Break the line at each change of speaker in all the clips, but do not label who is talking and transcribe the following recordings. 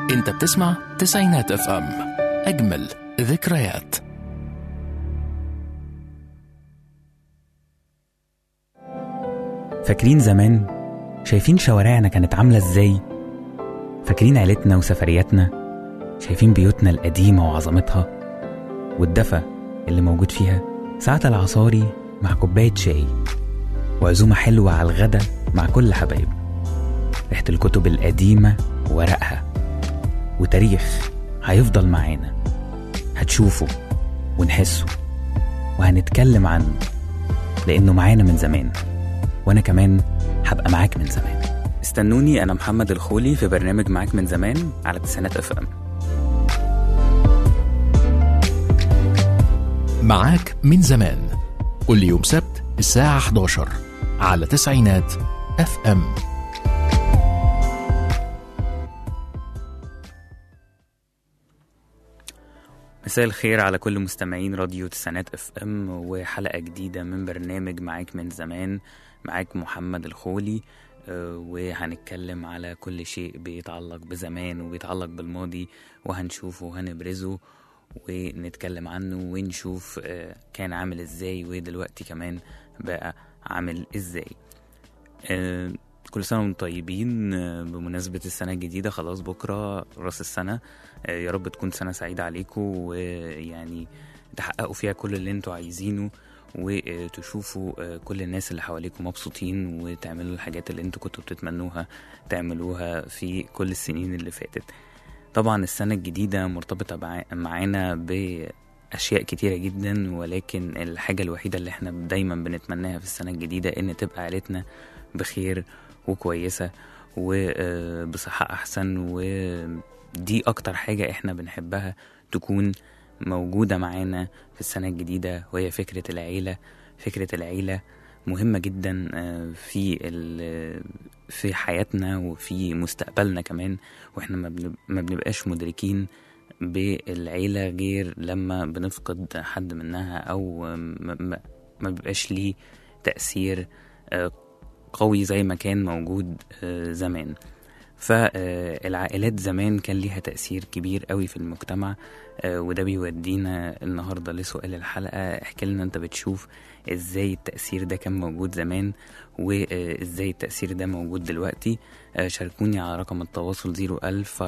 انت بتسمع تسعينات اف ام اجمل ذكريات
فاكرين زمان شايفين شوارعنا كانت عاملة ازاي فاكرين عيلتنا وسفرياتنا شايفين بيوتنا القديمة وعظمتها والدفى اللي موجود فيها ساعة العصاري مع كوباية شاي وعزومة حلوة على الغدا مع كل حبايب ريحة الكتب القديمة وورقها وتاريخ هيفضل معانا هتشوفه ونحسه وهنتكلم عنه لأنه معانا من زمان وأنا كمان هبقى معاك من زمان استنوني أنا محمد الخولي في برنامج معاك من زمان على تسعينات اف ام
معاك من زمان كل يوم سبت الساعة 11 على تسعينات اف ام
مساء الخير على كل مستمعين راديو تسعينات اف ام وحلقة جديدة من برنامج معاك من زمان معاك محمد الخولي آه، وهنتكلم على كل شيء بيتعلق بزمان وبيتعلق بالماضي وهنشوفه وهنبرزه ونتكلم عنه ونشوف آه، كان عامل ازاي ودلوقتي كمان بقى عامل ازاي آه، كل سنة وانتم طيبين آه، بمناسبة السنة الجديدة خلاص بكرة راس السنة آه، يا رب تكون سنة سعيدة عليكم ويعني تحققوا فيها كل اللي انتوا عايزينه وتشوفوا آه، كل الناس اللي حواليكم مبسوطين وتعملوا الحاجات اللي انتوا كنتوا بتتمنوها تعملوها في كل السنين اللي فاتت طبعا السنة الجديدة مرتبطة بع- معانا بأشياء كتيرة جدا ولكن الحاجة الوحيدة اللي احنا دايما بنتمناها في السنة الجديدة ان تبقى عيلتنا بخير وكويسة وبصحة أحسن ودي أكتر حاجة احنا بنحبها تكون موجودة معانا في السنة الجديدة وهي فكرة العيلة فكرة العيلة مهمة جدا آه، في ال- في حياتنا وفي مستقبلنا كمان واحنا ما بن- ما بنبقاش مدركين بالعيلة غير لما بنفقد حد منها أو ما, ما, ما بيبقاش ليه تأثير آه، قوي زي ما كان موجود آه، زمان فالعائلات زمان كان ليها تأثير كبير قوي في المجتمع آه، وده بيودينا النهاردة لسؤال الحلقة احكي لنا انت بتشوف ازاي التأثير ده كان موجود زمان وازاي التأثير ده موجود دلوقتي آه، شاركوني على رقم التواصل 01000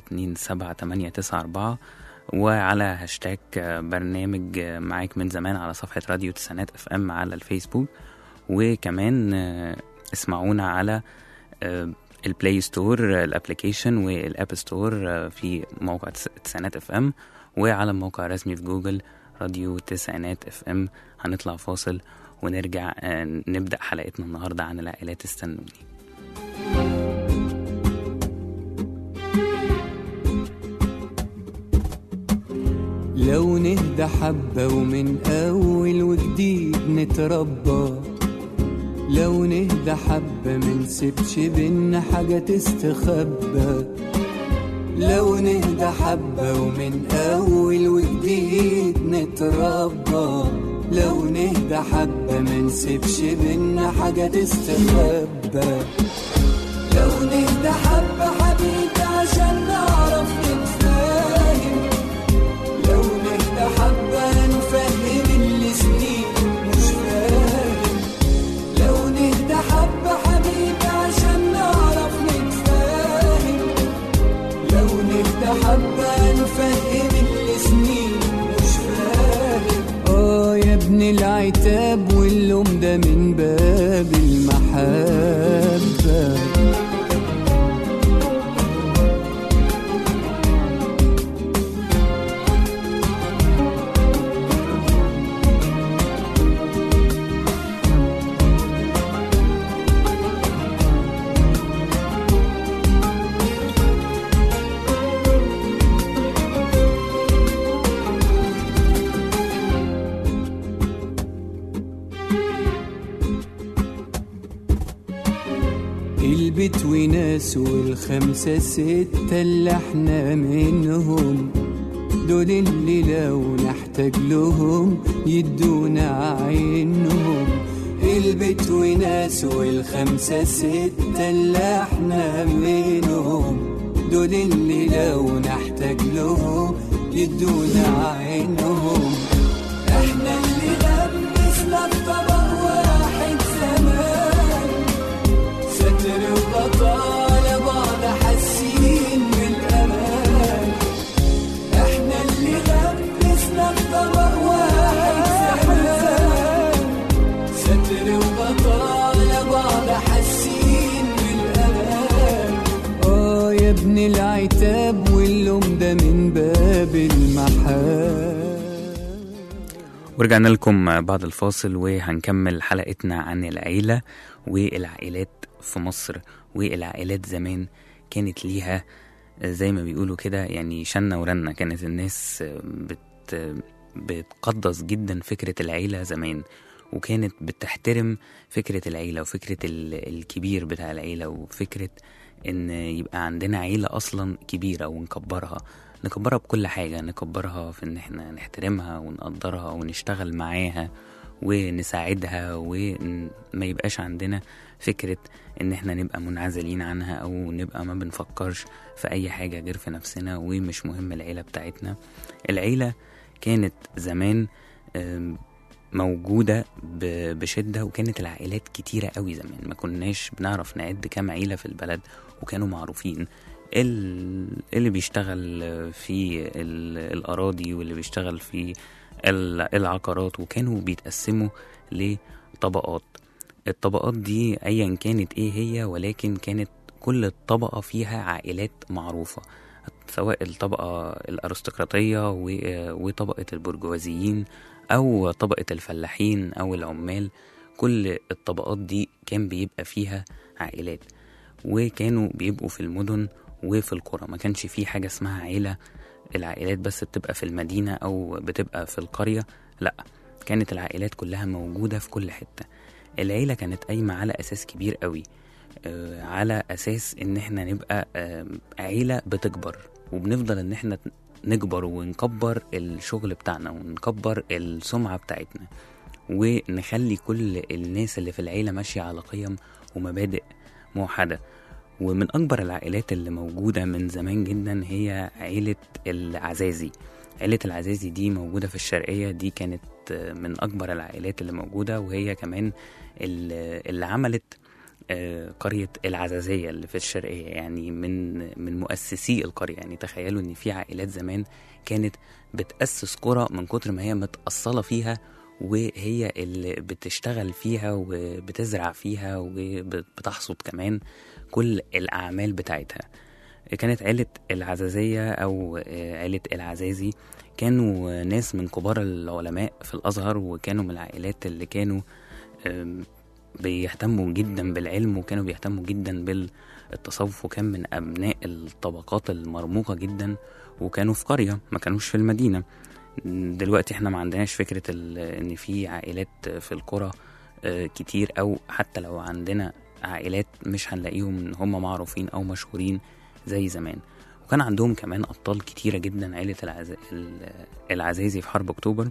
427 وعلى هاشتاج آه، برنامج آه، معاك من زمان على صفحة راديو تسعينات اف ام على الفيسبوك وكمان آه، اسمعونا على آه، البلاي ستور الابلكيشن والاب ستور آه، في موقع تس- تسعينات اف ام وعلى الموقع الرسمي في جوجل راديو تسعينات اف ام هنطلع فاصل ونرجع آه، نبدأ حلقتنا النهاردة عن العائلات استنوني
لو نهدى حبة ومن أول وجديد نتربى لو نهدى حبة منسيبش بينا حاجة تستخبى لو نهدى حبة ومن أول وجديد نتربى لو نهدى حبة منسيبش بينا حاجة تستخبى لو نهدى حبة حبيبي عشان نعرف نتفاهم لو نهدى حبة نفهم اللي سنين مش فاهم لو نهدى حبة حبيبي عشان نعرف نتفاهم لو نهدى حبة نفهم اللي سنين مش فاهم اه يا ابن العتاب واللوم ده من باب المحبة البيت وناس والخمسة ستة اللي احنا منهم دول اللي لو نحتاج لهم يدونا عينهم البيت وناس والخمسة ستة اللي احنا منهم دول اللي لو نحتاج لهم يدونا عينهم احنا اللي لبسنا الطبق واحد زمان ستر وبطالة بعض حاسين بالامان احنا اللي لبسنا الطبق واحد زمان ستر وبطالة بعض حاسين بالامان اه يا ابن العتاب واللوم ده من باب المحال
ورجعنا لكم بعد الفاصل وهنكمل حلقتنا عن العيلة والعائلات في مصر والعائلات زمان كانت ليها زي ما بيقولوا كده يعني شنة ورنة كانت الناس بت بتقدس جدا فكرة العيلة زمان وكانت بتحترم فكرة العيلة وفكرة ال- الكبير بتاع العيلة وفكرة ان يبقى عندنا عيلة اصلا كبيرة ونكبرها نكبرها بكل حاجة نكبرها في ان احنا نحترمها ونقدرها ونشتغل معاها ونساعدها وما يبقاش عندنا فكرة ان احنا نبقى منعزلين عنها او نبقى ما بنفكرش في اي حاجة غير في نفسنا ومش مهم العيلة بتاعتنا العيلة كانت زمان آم، موجودة ب- بشدة وكانت العائلات كتيرة قوي زمان ما كناش بنعرف نعد كام عيلة في البلد وكانوا معروفين ال- اللي بيشتغل في ال- الأراضي واللي بيشتغل في ال- العقارات وكانوا بيتقسموا لطبقات الطبقات دي أيا كانت إيه هي ولكن كانت كل طبقة فيها عائلات معروفة سواء الطبقة الأرستقراطية و- وطبقة البرجوازيين أو طبقة الفلاحين أو العمال كل الطبقات دي كان بيبقى فيها عائلات وكانوا بيبقوا في المدن وفي القرى ما كانش في حاجة اسمها عيلة العائلات بس بتبقى في المدينة أو بتبقى في القرية لأ كانت العائلات كلها موجودة في كل حتة العيلة كانت قايمة على أساس كبير قوي آه، على أساس إن إحنا نبقى آه، عيلة بتكبر وبنفضل إن إحنا نكبر ونكبر الشغل بتاعنا ونكبر السمعة بتاعتنا ونخلي كل الناس اللي في العيلة ماشية على قيم ومبادئ موحدة ومن أكبر العائلات اللي موجودة من زمان جدا هي عيلة العزازي عيلة العزازي دي موجودة في الشرقية دي كانت آه، من أكبر العائلات اللي موجودة وهي كمان اللي اللي عملت آه، قرية العزازية اللي في الشرقية يعني من من مؤسسي القرية يعني تخيلوا إن في عائلات زمان كانت بتأسس قرى من كتر ما هي متأصلة فيها وهي اللي بتشتغل فيها وبتزرع فيها وبتحصد كمان كل الأعمال بتاعتها كانت عيلة العزازية أو آه، عيلة العزازي كانوا ناس من كبار العلماء في الأزهر وكانوا من العائلات اللي كانوا آم، بيهتموا جدا بالعلم وكانوا بيهتموا جدا بالتصوف وكان من أبناء الطبقات المرموقة جدا وكانوا في قرية ما كانوش في المدينة دلوقتي احنا ما عندناش فكرة ال- ان في عائلات في القرى آه، كتير او حتى لو عندنا عائلات مش هنلاقيهم ان هم معروفين او مشهورين زي زمان وكان عندهم كمان ابطال كتيرة جدا عيلة العز... ال- العزازي في حرب اكتوبر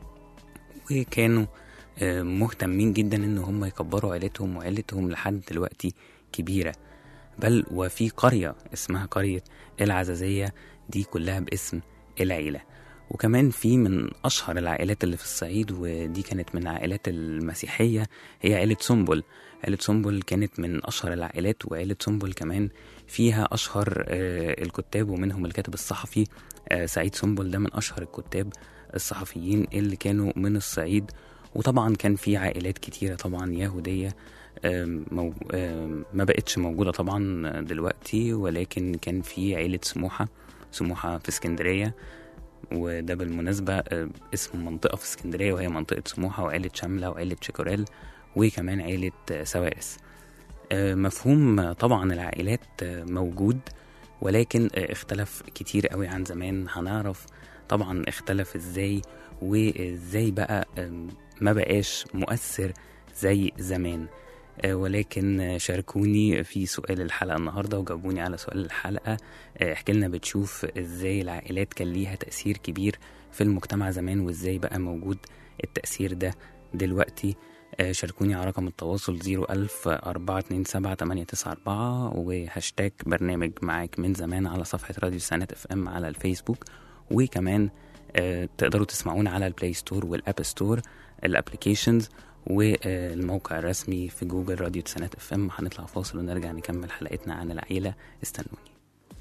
وكانوا آه، مهتمين جدا ان هم يكبروا عيلتهم وعيلتهم لحد دلوقتي كبيرة بل وفي قرية اسمها قرية العزازية دي كلها باسم العيلة وكمان في من أشهر العائلات اللي في الصعيد ودي كانت من العائلات المسيحية هي عيلة سنبل عيلة سنبل كانت من أشهر العائلات وعيلة سنبل كمان فيها أشهر آه، الكتاب ومنهم الكاتب الصحفي آه، سعيد سنبل ده من أشهر الكتاب الصحفيين اللي كانوا من الصعيد وطبعا كان في عائلات كتيرة طبعا يهودية آم، مو... آم، ما بقتش موجودة طبعا دلوقتي ولكن كان في عيلة سموحة سموحة في اسكندرية وده بالمناسبة آه، اسم منطقة في اسكندرية وهي منطقة سموحة وعيلة شملة وعيلة شيكوريل وكمان عيلة آه، سوارس آه، مفهوم آه، طبعا العائلات آه، موجود ولكن آه، اختلف كتير قوي عن زمان هنعرف طبعا اختلف ازاي وازاي بقى آم، ما بقاش مؤثر زي زمان آه، ولكن آه، شاركوني في سؤال الحلقة النهاردة وجاوبوني على سؤال الحلقة آه، احكي لنا بتشوف ازاي العائلات كان ليها تأثير كبير في المجتمع زمان وازاي بقى موجود التأثير ده دلوقتي آه، شاركوني على رقم التواصل 01000 427 894 وهاشتاج برنامج معاك من زمان على صفحة راديو سنة اف ام على الفيسبوك وكمان آه، تقدروا تسمعونا على البلاي ستور والاب ستور الابليكيشنز والموقع الرسمي في جوجل راديو سنة اف ام هنطلع فاصل ونرجع نكمل حلقتنا عن العيلة استنوني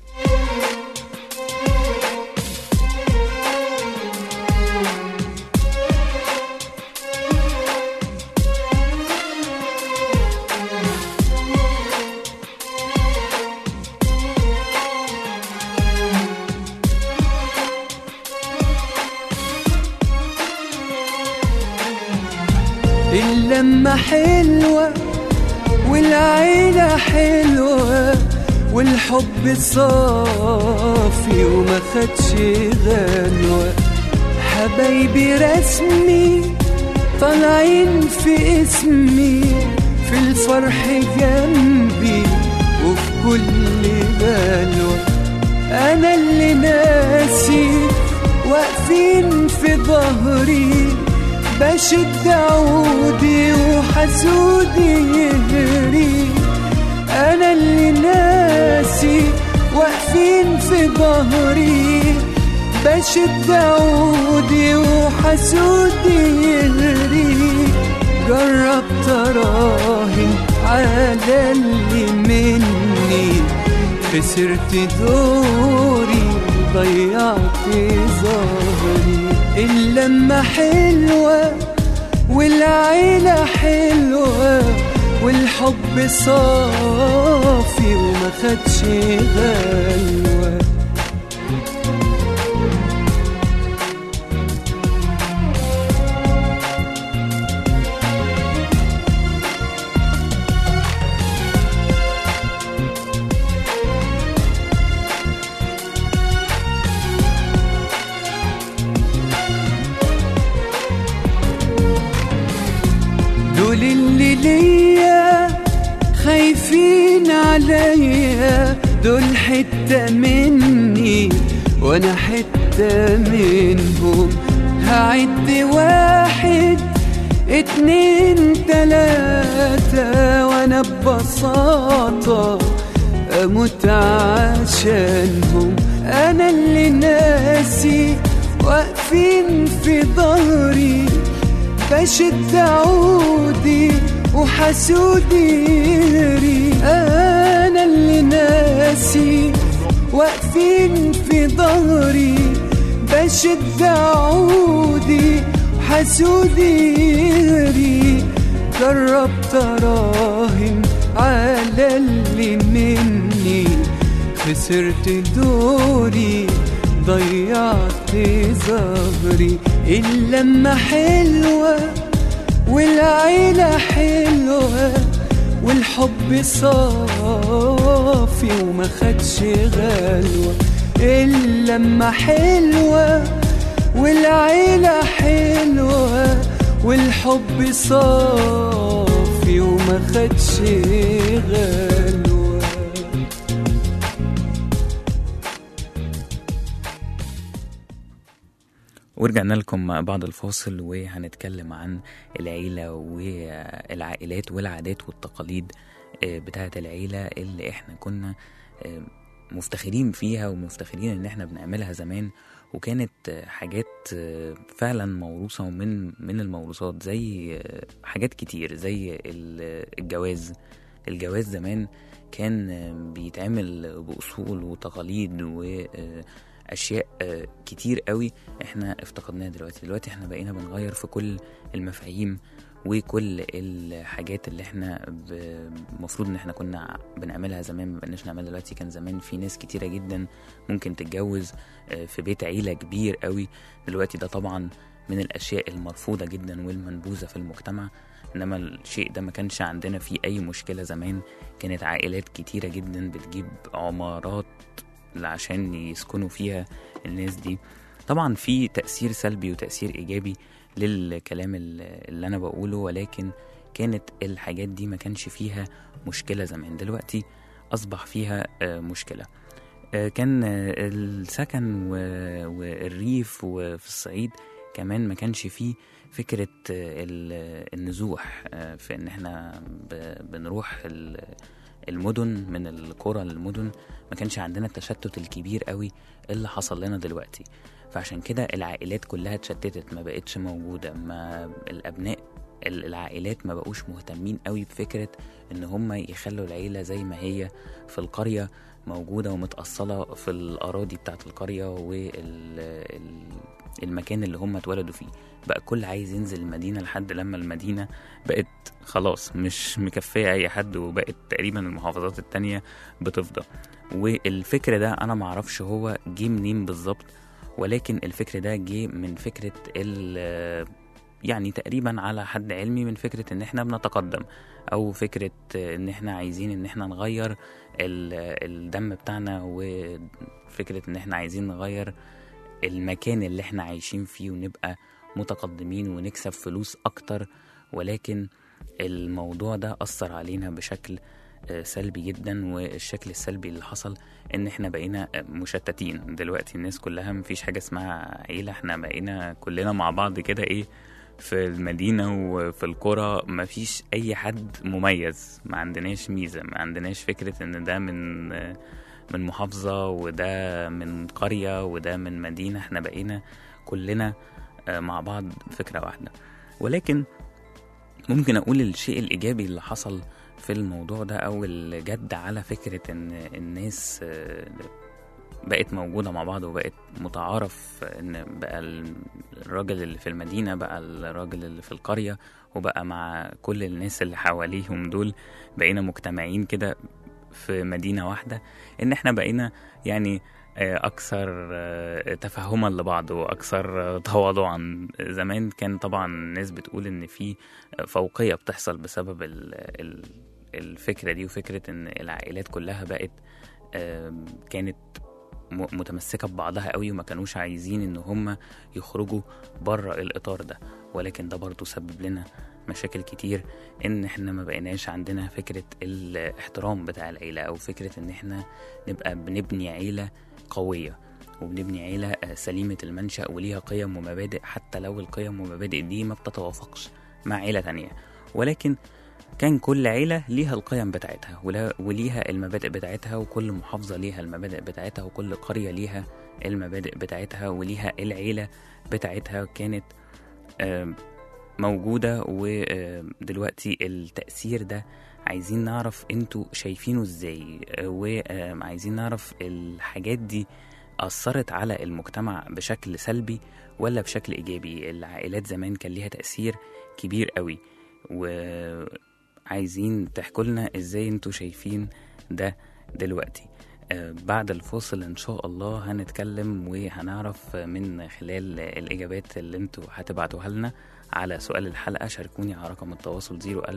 اللمة حلوة والعيلة حلوة والحب صافي وما خدش غنوة حبايبي رسمي طالعين في اسمي في الفرح جنبي وفي كل بلوة أنا اللي ناسي واقفين في ظهري بشد عودي وحسودي يهري انا اللي ناسي واقفين في ظهري بشد عودي وحسودي يهري جربت اراهن على اللي مني خسرت دوري ضيعت ظهري اللمة حلوة والعيلة حلوة والحب صافي وما خدش غلوة دول اللي ليا خايفين عليا دول حتة مني وانا حتة منهم هعد واحد اتنين تلاتة وانا ببساطة اموت عشانهم انا اللي ناسي واقفين في ظهري بشد عودي وحسودي يهري انا اللي ناسي واقفين في ظهري بشد عودي وحسودي يهري جربت اراهن على اللي مني خسرت دوري ضيعت ظهري اللمة حلوة والعيلة حلوة والحب صافي وما خدش غلوة اللمة حلوة والعيلة حلوة والحب صافي وما خدش غلوة
ورجعنا لكم بعد الفاصل وهنتكلم عن العيلة والعائلات والعادات والتقاليد آه، بتاعة العيلة اللي احنا كنا آه، مفتخرين فيها ومفتخرين ان احنا بنعملها زمان وكانت آه، حاجات آه، فعلا موروثة ومن من الموروثات زي آه، حاجات كتير زي ال- الجواز الجواز زمان كان آه، بيتعمل بأصول وتقاليد وأشياء كتير قوي احنا افتقدناها دلوقتي دلوقتي احنا بقينا بنغير في كل المفاهيم وكل الحاجات اللي احنا ب- المفروض ان احنا كنا بنعملها زمان ما بقناش نعملها دلوقتي كان زمان في ناس كتيرة جدا ممكن تتجوز آه، في بيت عيلة كبير قوي دلوقتي ده طبعا من الاشياء المرفوضة جدا والمنبوذة في المجتمع انما الشيء ده ما كانش عندنا فيه اي مشكلة زمان كانت عائلات كتيرة جدا بتجيب عمارات عشان يسكنوا فيها الناس دي طبعا في تأثير سلبي وتأثير إيجابي للكلام ال- اللي أنا بقوله ولكن كانت الحاجات دي ما كانش فيها مشكلة زمان دلوقتي أصبح فيها آه، مشكلة آه، كان آه، السكن و- والريف وفي الصعيد كمان ما كانش فيه فكرة آه، ال- النزوح آه، في ان احنا ب- بنروح ال- المدن من القرى للمدن ما كانش عندنا التشتت الكبير قوي اللي حصل لنا دلوقتي فعشان كده العائلات كلها اتشتتت ما بقتش موجودة ما الأبناء ال- العائلات ما بقوش مهتمين قوي بفكرة ان هم يخلوا العيلة زي ما هي في القرية موجودة ومتأصلة في الأراضي بتاعت القرية والمكان اللي هم اتولدوا فيه بقى كل عايز ينزل المدينة لحد لما المدينة بقت خلاص مش مكفية أي حد وبقت تقريبا المحافظات التانية بتفضى والفكر ده أنا معرفش هو جه منين بالظبط ولكن الفكر ده جه من فكرة ال يعني تقريبا على حد علمي من فكرة ان احنا بنتقدم او فكرة ان احنا عايزين ان احنا نغير ال- الدم بتاعنا وفكرة ان احنا عايزين نغير المكان اللي احنا عايشين فيه ونبقى متقدمين ونكسب فلوس اكتر ولكن الموضوع ده اثر علينا بشكل آه، سلبي جدا والشكل السلبي اللي حصل ان احنا بقينا آه، مشتتين دلوقتي الناس كلها مفيش حاجة اسمها عيلة احنا بقينا كلنا مع بعض كده ايه في المدينة وفي القرى مفيش أي حد مميز ما عندناش ميزة ما عندناش فكرة إن ده من من محافظة وده من قرية وده من مدينة احنا بقينا كلنا آه، مع بعض فكرة واحدة ولكن ممكن أقول الشيء الإيجابي اللي حصل في الموضوع ده أو اللي جد على فكرة إن الناس آه، بقت موجودة مع بعض وبقت متعارف إن بقى الراجل اللي في المدينة بقى الراجل اللي في القرية وبقى مع كل الناس اللي حواليهم دول بقينا مجتمعين كده في مدينة واحدة إن إحنا بقينا يعني آه، أكثر آه، تفهما لبعض وأكثر آه، تواضعا زمان كان طبعا الناس بتقول إن في فوقية بتحصل بسبب ال- ال- الفكرة دي وفكرة إن العائلات كلها بقت آم، كانت م- متمسكة ببعضها قوي وما كانوش عايزين إن هم يخرجوا بره الإطار ده ولكن ده برضو سبب لنا مشاكل كتير ان احنا ما بقيناش عندنا فكرة الاحترام بتاع العيلة او فكرة ان احنا نبقى بنبني عيلة قوية وبنبني عيلة آه، سليمة المنشأ وليها قيم ومبادئ حتى لو القيم والمبادئ دي ما بتتوافقش مع عيلة تانية ولكن كان كل عيلة ليها القيم بتاعتها ولا- وليها المبادئ بتاعتها وكل محافظة ليها المبادئ بتاعتها وكل قرية ليها المبادئ بتاعتها وليها العيلة بتاعتها كانت آم، موجودة ودلوقتي التأثير ده عايزين نعرف انتوا شايفينه ازاي آه، وعايزين نعرف الحاجات دي أثرت على المجتمع بشكل سلبي ولا بشكل إيجابي العائلات زمان كان ليها تأثير كبير قوي وعايزين تحكوا لنا ازاي انتوا شايفين ده دلوقتي آه، بعد الفاصل ان شاء الله هنتكلم وهنعرف من خلال الاجابات اللي انتوا هتبعتوها لنا على سؤال الحلقه شاركوني على رقم التواصل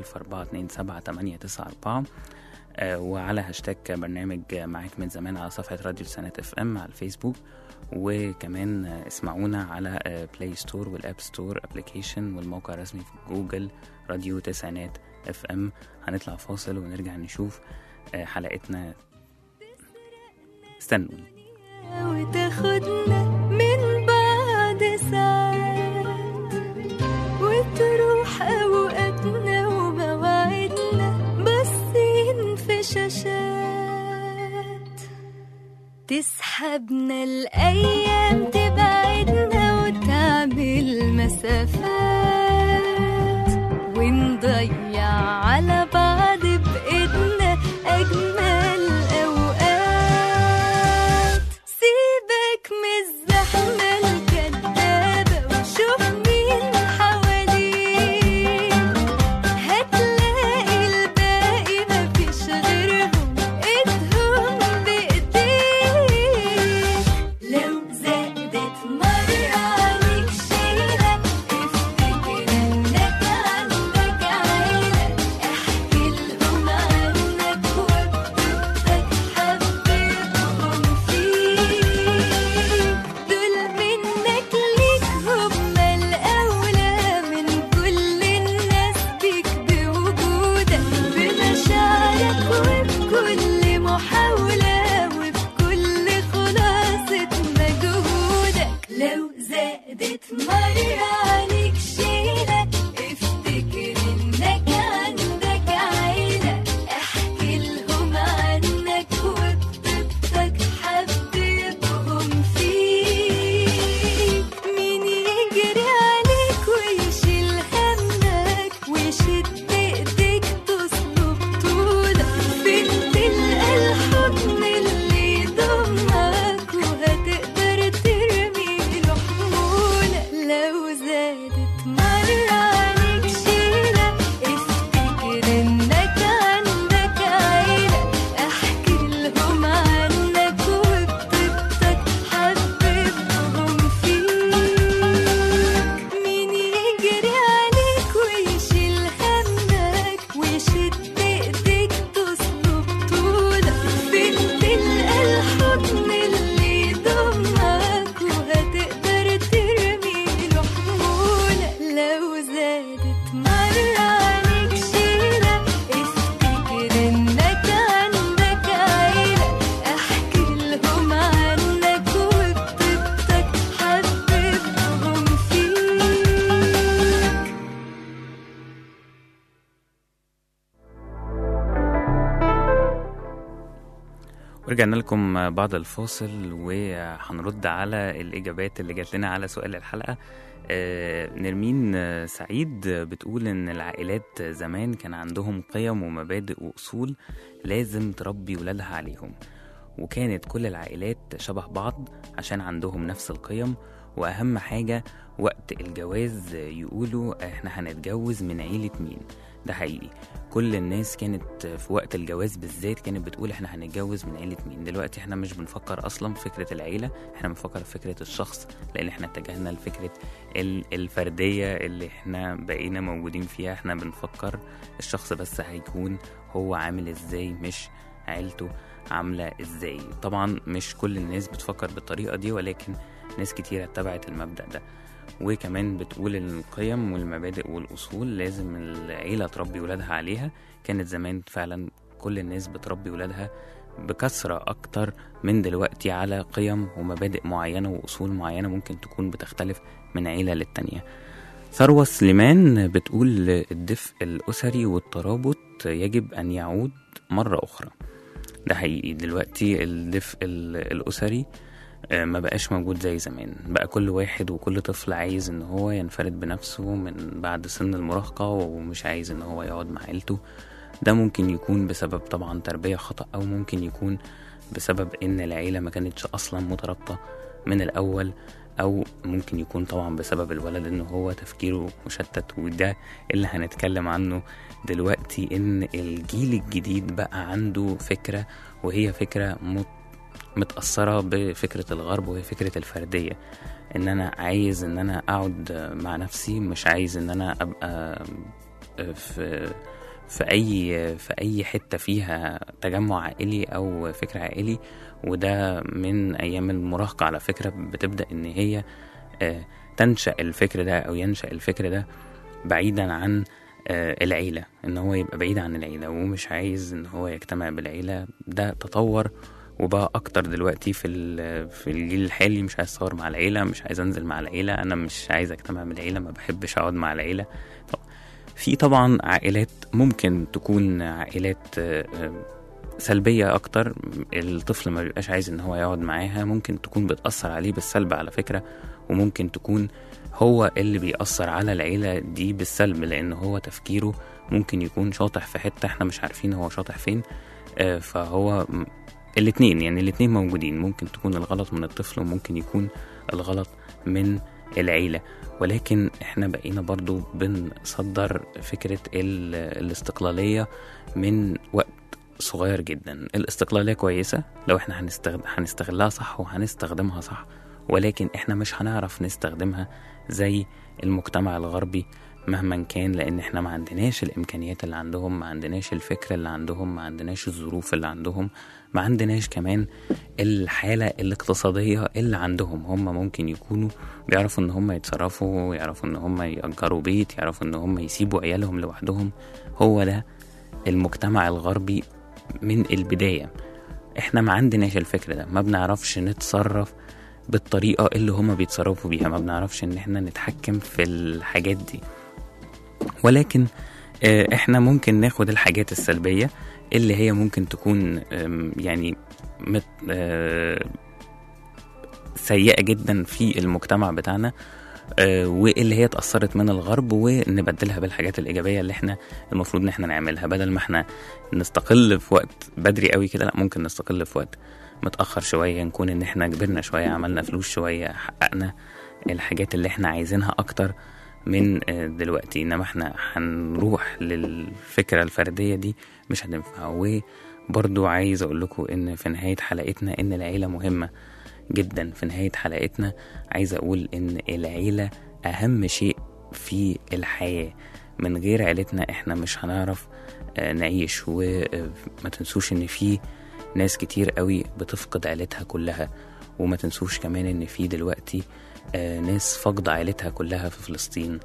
00427 آه، وعلى هاشتاج برنامج معاك من زمان على صفحه راديو سنات اف ام على الفيسبوك وكمان آه، اسمعونا على آه، بلاي ستور والاب ستور ابلكيشن والموقع الرسمي في جوجل راديو تسعينات اف ام هنطلع فاصل ونرجع نشوف آه، حلقتنا استنوا
وتاخدنا من بعد ساعات وتروح أوقاتنا ومواعيدنا باصين في شاشات تسحبنا الأيام تبعدنا وتعمل مسافات ونضيع على بعض بإيدنا أجمل أوقات سيبك من الزحمة الكدابة وشوف مين حواليك هتلاقي الباقي مفيش غيرهم ايدهم بايديك لو زادت مرة عليك شيلة افتكر انك عندك عيلة
ورجعنا لكم بعد الفاصل وهنرد على الإجابات اللي جات لنا على سؤال الحلقة آه، نرمين آه، سعيد بتقول إن العائلات زمان كان عندهم قيم ومبادئ وأصول لازم تربي ولادها عليهم وكانت كل العائلات شبه بعض عشان عندهم نفس القيم وأهم حاجة وقت الجواز يقولوا احنا هنتجوز من عيلة مين ده حقيقي كل الناس كانت في وقت الجواز بالذات كانت بتقول احنا هنتجوز من عيلة مين دلوقتي احنا مش بنفكر اصلا في فكرة العيلة احنا بنفكر في فكرة الشخص لان احنا اتجهنا لفكرة ال- الفردية اللي احنا بقينا موجودين فيها احنا بنفكر الشخص بس هيكون هو عامل ازاي مش عيلته عاملة ازاي طبعا مش كل الناس بتفكر بالطريقة دي ولكن ناس كتيرة اتبعت المبدأ ده وكمان بتقول ان القيم والمبادئ والاصول لازم العيله تربي ولادها عليها كانت زمان فعلا كل الناس بتربي ولادها بكثرة أكتر من دلوقتي على قيم ومبادئ معينة وأصول معينة ممكن تكون بتختلف من عيلة للتانية ثروة سليمان بتقول الدفء الأسري والترابط يجب أن يعود مرة أخرى ده حقيقي دلوقتي الدفء ال- الأسري آه، ما بقاش موجود زي زمان بقى كل واحد وكل طفل عايز ان هو ينفرد بنفسه من بعد سن المراهقة ومش عايز ان هو يقعد مع عيلته ده ممكن يكون بسبب طبعا تربية خطأ او ممكن يكون بسبب ان العيلة ما كانتش اصلا مترابطة من الاول او ممكن يكون طبعا بسبب الولد ان هو تفكيره مشتت وده اللي هنتكلم عنه دلوقتي ان الجيل الجديد بقى عنده فكرة وهي فكرة مت متأثرة بفكرة الغرب وهي فكرة الفردية ان انا عايز ان انا اقعد مع نفسي مش عايز ان انا ابقى في في اي في اي حته فيها تجمع عائلي او فكر عائلي وده من ايام المراهقه على فكره بتبدا ان هي آه، تنشا الفكر ده او ينشا الفكر ده بعيدا عن آه، العيله ان هو يبقى بعيد عن العيله ومش عايز ان هو يجتمع بالعيله ده تطور وبقى اكتر دلوقتي في ال- في الجيل الحالي مش عايز اصور مع العيله مش عايز انزل مع العيله انا مش عايز اجتمع بالعيله ما بحبش اقعد مع العيله طب في طبعا عائلات ممكن تكون عائلات آه، آه، سلبية أكتر الطفل ما بيبقاش عايز إن هو يقعد معاها ممكن تكون بتأثر عليه بالسلب على فكرة وممكن تكون هو اللي بيأثر على العيلة دي بالسلب لأن هو تفكيره ممكن يكون شاطح في حتة احنا مش عارفين هو شاطح فين آه، فهو م- الاتنين يعني الاتنين موجودين ممكن تكون الغلط من الطفل وممكن يكون الغلط من العيلة ولكن احنا بقينا برضو بنصدر فكرة ال- الاستقلالية من وقت صغير جدا الاستقلالية كويسة لو احنا هنستغل... هنستغلها صح وهنستخدمها صح ولكن احنا مش هنعرف نستخدمها زي المجتمع الغربي مهما كان لان احنا ما عندناش الامكانيات اللي عندهم ما عندناش الفكر اللي عندهم ما عندناش الظروف اللي عندهم ما عندناش كمان الحالة الاقتصادية اللي عندهم هم ممكن يكونوا بيعرفوا ان هم يتصرفوا يعرفوا ان هم يأجروا بيت يعرفوا ان هم يسيبوا عيالهم لوحدهم هو ده المجتمع الغربي من البداية احنا ما عندناش الفكر ده ما بنعرفش نتصرف بالطريقة اللي هما بيتصرفوا بيها ما بنعرفش ان احنا نتحكم في الحاجات دي ولكن آه، احنا ممكن ناخد الحاجات السلبية اللي هي ممكن تكون آم، يعني مت آه، سيئة جدا في المجتمع بتاعنا آه، واللي هي اتأثرت من الغرب ونبدلها بالحاجات الإيجابية اللي احنا المفروض ان احنا نعملها بدل ما احنا نستقل في وقت بدري قوي كده لا ممكن نستقل في وقت متأخر شوية نكون ان احنا كبرنا شوية عملنا فلوس شوية حققنا الحاجات اللي احنا عايزينها اكتر من آه، دلوقتي انما احنا هنروح للفكرة الفردية دي مش هتنفع وبرضو عايز اقول لكم ان في نهاية حلقتنا ان العيلة مهمة جدا في نهاية حلقتنا عايز اقول ان العيلة اهم شيء في الحياة من غير عيلتنا احنا مش هنعرف آه، نعيش وما تنسوش ان في ناس كتير قوي بتفقد عيلتها كلها وما تنسوش كمان ان في دلوقتي آه، ناس فاقدة عيلتها كلها في فلسطين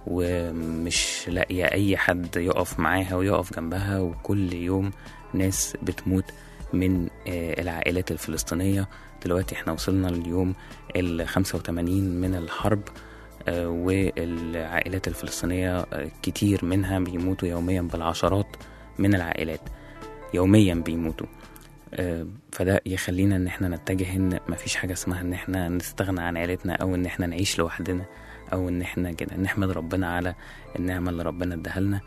ومش لاقية أي حد يقف معاها ويقف جنبها وكل يوم ناس بتموت من آه، العائلات الفلسطينية دلوقتي احنا وصلنا اليوم ال 85 من الحرب آه، والعائلات الفلسطينية آه، كتير منها بيموتوا يوميا بالعشرات من العائلات يوميا بيموتوا آه، فده يخلينا ان احنا نتجه ان مفيش حاجه اسمها ان احنا نستغنى عن عيلتنا او ان احنا نعيش لوحدنا او ان احنا كده نحمد ربنا على النعمه اللي ربنا اداها لنا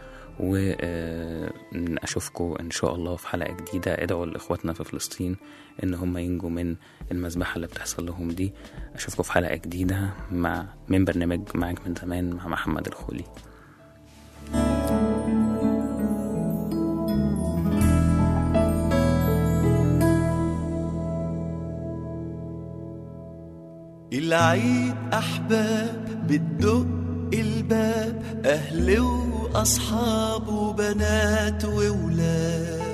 واشوفكم ان شاء الله في حلقه جديده ادعوا لاخواتنا في فلسطين ان هم ينجوا من المذبحه اللي بتحصل لهم دي اشوفكم في حلقه جديده مع من برنامج معاك من زمان مع محمد الخولي
العيد أحباب بتدق الباب أهل وأصحاب وبنات وولاد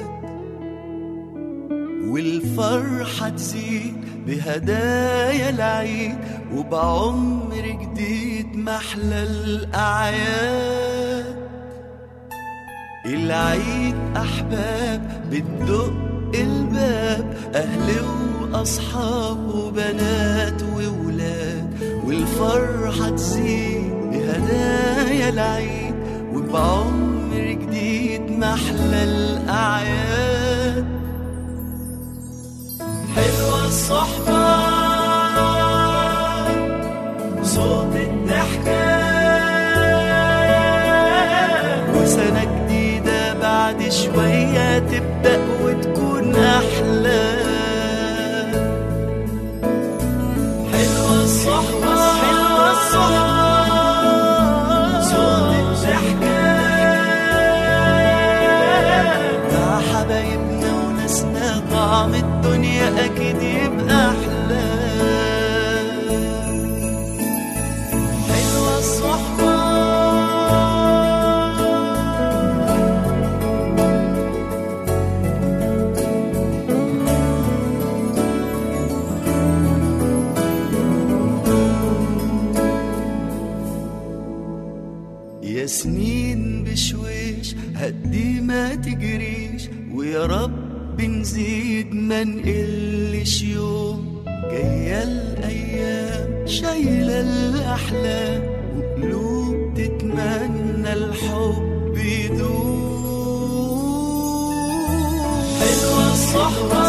والفرحة تزيد بهدايا العيد وبعمر جديد محلى الأعياد العيد أحباب بتدق الباب أهل وأصحاب وبنات وولاد والفرحة تزيد بهدايا العيد وبعمر جديد محلى الأعياد حلوة الصحبة صوت الضحكة وسنة جديدة بعد شوية تبدأ وتكون أحلى حلوة الصحبة حلوة الصحبة صوت الضحكة مع حبايبنا وناسنا طعم الدنيا أكيد يبقى أحلى حلوة الصحبة يا سنين بشويش هدي ما تجريش ويا رب نزيد ما نقلش يوم جاية الأيام شايلة الأحلام وقلوب تتمنى الحب يدوم حلوة الصحبة